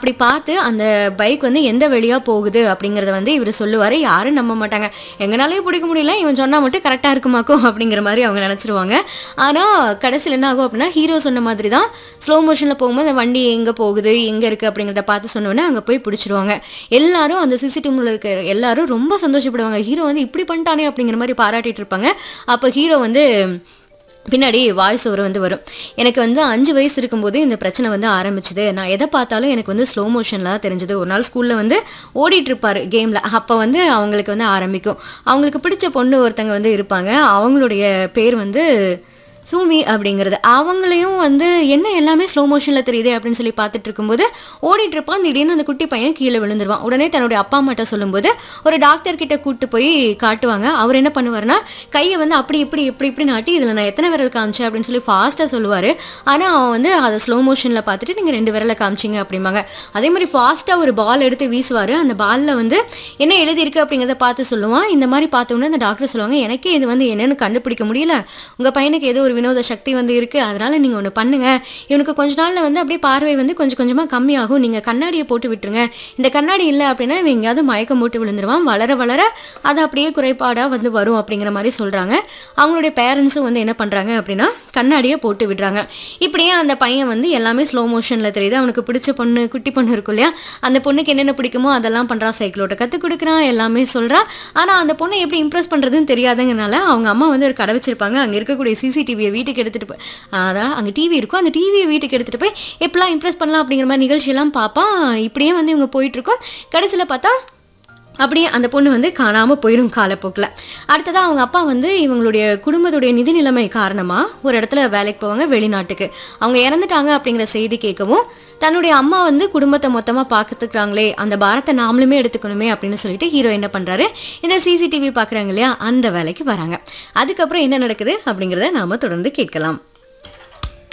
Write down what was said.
அப்படி பார்த்து அந்த பைக் வந்து எந்த வழியா போகுது அப்படிங்கறத வந்து இவர் சொல்லுவாரு யாரும் நம்ப மாட்டாங்க எங்கனாலயும் பிடிக்க முடியல இவன் சொன்னா மட்டும் கரெக்டா இருக்குமாக்கும் அப்படிங்கிற மாதிரி அவங்க நினைச்சிருவாங்க ஆனா கடைசியில் என்ன ஆகும் அப்படின்னா ஹீரோ சொன்ன மாதிரி தான் ஸ்லோ மோஷன்ல போகும்போது அந்த வண்டி எங்க போகுது எங்க இருக்கு அப்படிங்கிறத பார்த்து சொன்னோன்னே அங்க போய் பிடிச்சிருவாங்க எல்லாரும் அந்த சிசிடிவில இருக்க எல்லாரும் ரொம்ப சந்தோஷப்படுவாங்க ஹீரோ வந்து இப்படி பண்ணிட்டானே அப்படிங்கிற மாதிரி பாராட்டிட்டு இருப்பாங்க அப்போ ஹீரோ வந்து பின்னாடி வாய்ஸ் ஓவர் வந்து வரும் எனக்கு வந்து அஞ்சு வயசு இருக்கும்போது இந்த பிரச்சனை வந்து ஆரம்பிச்சுது நான் எதை பார்த்தாலும் எனக்கு வந்து ஸ்லோ மோஷனில் தான் தெரிஞ்சது ஒரு நாள் ஸ்கூலில் வந்து ஓடிட்டு இருப்பாரு கேமில் அப்போ வந்து அவங்களுக்கு வந்து ஆரம்பிக்கும் அவங்களுக்கு பிடிச்ச பொண்ணு ஒருத்தங்க வந்து இருப்பாங்க அவங்களுடைய பேர் வந்து சூமி அப்படிங்கிறது அவங்களையும் வந்து என்ன எல்லாமே ஸ்லோ மோஷனில் தெரியுது அப்படின்னு சொல்லி பார்த்துட்டு இருக்கும்போது ஓடிட்டு இருப்பான் திடீர்னு அந்த குட்டி பையன் கீழே விழுந்துருவான் உடனே தன்னுடைய அப்பா அம்மாட்ட சொல்லும்போது ஒரு டாக்டர் கிட்ட கூட்டு போய் காட்டுவாங்க அவர் என்ன பண்ணுவாருன்னா கையை வந்து அப்படி இப்படி இப்படி இப்படி நாட்டி இதில் நான் எத்தனை விரல் காமிச்சேன் அப்படின்னு சொல்லி ஃபாஸ்ட்டாக சொல்லுவார் ஆனால் அவன் வந்து அதை ஸ்லோ மோஷனில் பார்த்துட்டு நீங்கள் ரெண்டு விரலை காமிச்சிங்க அப்படிம்பாங்க அதே மாதிரி ஃபாஸ்ட்டாக ஒரு பால் எடுத்து வீசுவார் அந்த பாலில் வந்து என்ன எழுதியிருக்கு அப்படிங்கிறத பார்த்து சொல்லுவான் இந்த மாதிரி பார்த்தோன்னே அந்த டாக்டர் சொல்லுவாங்க எனக்கே இது வந்து என்னன்னு கண்டுபிடிக்க முடியல உங்கள் பையனுக்கு ஏதோ ஒரு வினோத சக்தி வந்து இருக்குது அதனால நீங்கள் ஒன்று பண்ணுங்க இவனுக்கு கொஞ்ச நாளில் வந்து அப்படியே பார்வை வந்து கொஞ்சம் கொஞ்சமாக கம்மியாகும் நீங்கள் கண்ணாடியை போட்டு விட்டுருங்க இந்த கண்ணாடி இல்லை அப்படின்னா இவன் எங்கேயாவது மயக்கம் போட்டு விழுந்துருவான் வளர வளர அது அப்படியே குறைபாடாக வந்து வரும் அப்படிங்கிற மாதிரி சொல்கிறாங்க அவங்களுடைய பேரண்ட்ஸும் வந்து என்ன பண்ணுறாங்க அப்படின்னா கண்ணாடியை போட்டு விடுறாங்க இப்படியே அந்த பையன் வந்து எல்லாமே ஸ்லோ மோஷனில் தெரியுது அவனுக்கு பிடிச்ச பொண்ணு குட்டி பொண்ணு இருக்கும் இல்லையா அந்த பொண்ணுக்கு என்னென்ன பிடிக்குமோ அதெல்லாம் பண்ணுறான் சைக்கிளோட கற்றுக் கொடுக்குறான் எல்லாமே சொல்கிறான் ஆனால் அந்த பொண்ணை எப்படி இம்ப்ரெஸ் பண்ணுறதுன்னு தெரியாதங்கனால அவங்க அம்மா வந்து ஒரு கடை வச்சிருப்பாங்க அங்கே இருக்கக்கூடிய சிசிடிவியை வீட்டுக்கு எடுத்துகிட்டு போய் அதான் அங்கே டிவி இருக்கும் அந்த டிவியை வீட்டுக்கு எடுத்துகிட்டு போய் எப்படிலாம் இம்ப்ரெஸ் பண்ணலாம் அப்படிங்கிற மாதிரி நிகழ்ச்சியெல்லாம் பார்ப்பான் இப்படியே வந்து இவங்க போயிட்டுருக்கோம் கடைசியில் பார்த்தா அப்படியே அந்த பொண்ணு வந்து காணாமல் போயிடும் காலப்போக்கில் அடுத்ததாக அவங்க அப்பா வந்து இவங்களுடைய குடும்பத்துடைய நிதி நிலைமை காரணமாக ஒரு இடத்துல வேலைக்கு போவாங்க வெளிநாட்டுக்கு அவங்க இறந்துட்டாங்க அப்படிங்கிற செய்தி கேட்கவும் தன்னுடைய அம்மா வந்து குடும்பத்தை மொத்தமாக பார்த்துக்கிறாங்களே அந்த பாரத்தை நாமளுமே எடுத்துக்கணுமே அப்படின்னு சொல்லிட்டு ஹீரோ என்ன பண்ணுறாரு இந்த சிசிடிவி பார்க்குறாங்க இல்லையா அந்த வேலைக்கு வராங்க அதுக்கப்புறம் என்ன நடக்குது அப்படிங்கிறத நாம் தொடர்ந்து கேட்கலாம்